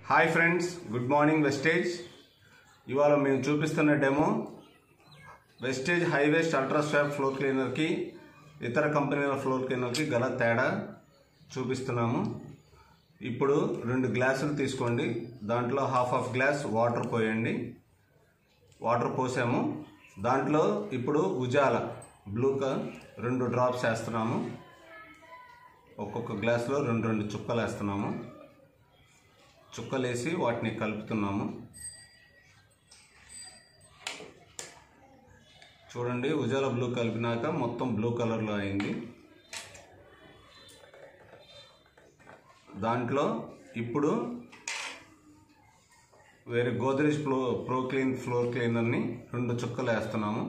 hi friends good morning Vestige ఇవాళ మేము చూపిస్తున్న demo Vestige Hivest ultra swab floor క్లీనర్కి ఇతర కంపెనీల ఫ్లోర్ క్లీనర్కి గల తేడా చూపిస్తున్నాము ఇప్పుడు రెండు గ్లాసులు తీసుకోండి దాంట్లో హాఫ్ ఆఫ్ గ్లాస్ వాటర్ పోయండి వాటర్ పోసాము దాంట్లో ఇప్పుడు ఉజాల బ్లూ కలర్ రెండు డ్రాప్స్ వేస్తున్నాము ఒక్కొక్క గ్లాసులో రెండు రెండు చుక్కలు వేస్తున్నాము చుక్కలేసి వాటిని కలుపుతున్నాము చూడండి ఉజాల బ్లూ కలిపినాక మొత్తం బ్లూ కలర్లో అయింది దాంట్లో ఇప్పుడు వేరే Godrej flow pro clean floor క్లీనర్ని రెండు చుక్కలు వేస్తున్నాము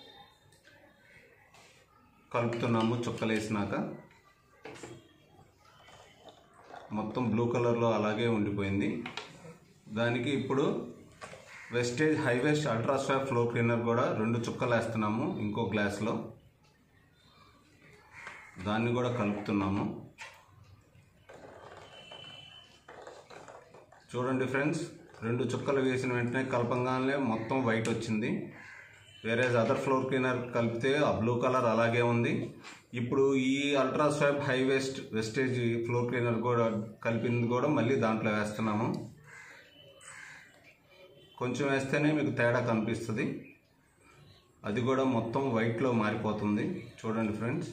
కలుపుతున్నాము చుక్కలు వేసినాక మొత్తం బ్లూ కలర్లో అలాగే ఉండిపోయింది దానికి ఇప్పుడు Vestige Hivest ultra swab floor cleaner కూడా రెండు చుక్కలు వేస్తున్నాము ఇంకో గ్లాస్లో దాన్ని కూడా కలుపుతున్నాము చూడండి ఫ్రెండ్స్ రెండు చుక్కలు వేసిన వెంటనే కలపంగానే మొత్తం వైట్ వచ్చింది వేరే అదర్ ఫ్లోర్ క్లీనర్ కలిపితే ఆ బ్లూ కలర్ అలాగే ఉంది ఇప్పుడు ఈ ultra swab Hivest Vestige floor cleaner కూడా కలిపింది కూడా మళ్ళీ దాంట్లో వేస్తున్నాము కొంచెం వేస్తేనే మీకు తేడా కనిపిస్తుంది అది కూడా మొత్తం వైట్లో మారిపోతుంది చూడండి ఫ్రెండ్స్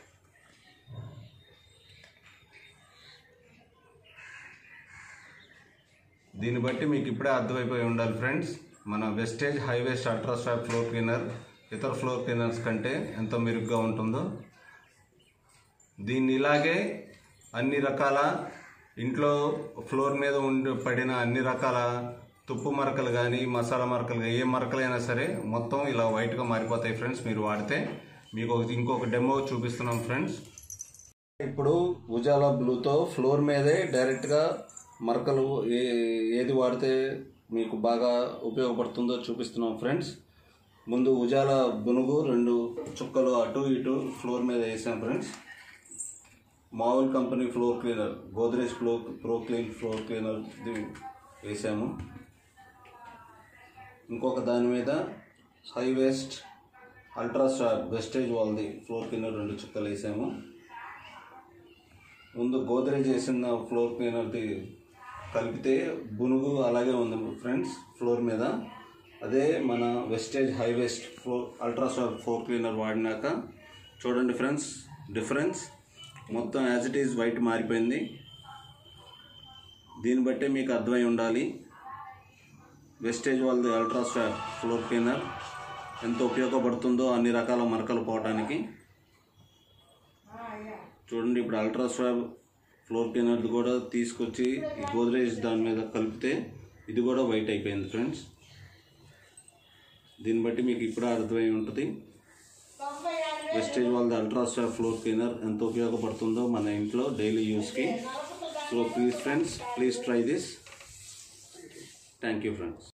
దీన్ని బట్టి మీకు ఇప్పుడే అర్థమైపోయి ఉండాలి ఫ్రెండ్స్ మన Vestige Hivest ultra swab floor cleaner ఇతర ఫ్లోర్ క్లీనర్స్ కంటే ఎంత మెరుగ్గా ఉంటుందో దీన్ని ఇలాగే అన్ని రకాల ఇంట్లో ఫ్లోర్ మీద ఉండి పడిన అన్ని రకాల తుప్పు మరకలు కానీ మసాలా మరకలు కానీ ఏ మరకలైనా సరే మొత్తం ఇలా వైట్గా మారిపోతాయి ఫ్రెండ్స్ మీరు వాడితే మీకు ఒక- ఇంకొక డెమో చూపిస్తున్నాం ఫ్రెండ్స్ ఇప్పుడు ఉజాలా బ్లూతో ఫ్లోర్ మీదే డైరెక్ట్గా మరకలు ఏ ఏది వాడితే మీకు బాగా ఉపయోగపడుతుందో చూపిస్తున్నాం ఫ్రెండ్స్ ముందు ఉజాల బునుగు రెండు చుక్కలు అటు ఇటు ఫ్లోర్ మీద వేసాం ఫ్రెండ్స్ మామూలు company floor cleaner Godrej flow pro clean floor cleaner ఇది వేసాము ఇంకొక దాని మీద high waste ultra star wastage వాళ్ళది ఫ్లోర్ క్లీనర్ రెండు చుక్కలు వేసాము ముందు గోద్రేజ్ వేసిన ఫ్లోర్ క్లీనర్ది కలిపితే బునుగు అలాగే ఉంది ఫ్రెండ్స్ ఫ్లోర్ మీద అదే మన wastage high waste floor ultra star floor cleaner వాడినాక చూడండి ఫ్రెండ్స్ డిఫరెన్స్ మొత్తం యాజ్ ఇట్ ఈజ్ వైట్ మారిపోయింది దీన్ని బట్టే మీకు అర్థమై ఉండాలి వెస్టేజ్ వాళ్ళది అల్ట్రా స్టార్ ఫ్లోర్ క్లీనర్ ఎంత ఉపయోగపడుతుందో అన్ని రకాల మరకలు పోవటానికి చూడండి ఇప్పుడు అల్ట్రా స్వాబ్ ఫ్లోర్ క్లీనర్ది కూడా తీసుకొచ్చి ఈ గోద్రేజ్ దాని మీద కలిపితే ఇది కూడా వైట్ అయిపోయింది ఫ్రెండ్స్ దీన్ని బట్టి మీకు ఇప్పుడు అర్థమై ఉంటుంది వెస్టేజ్ వాళ్ళది అల్ట్రా స్వాబ్ ఫ్లోర్ క్లీనర్ ఎంత ఉపయోగపడుతుందో మన ఇంట్లో డైలీ యూస్కి so please friends please try this thank you friends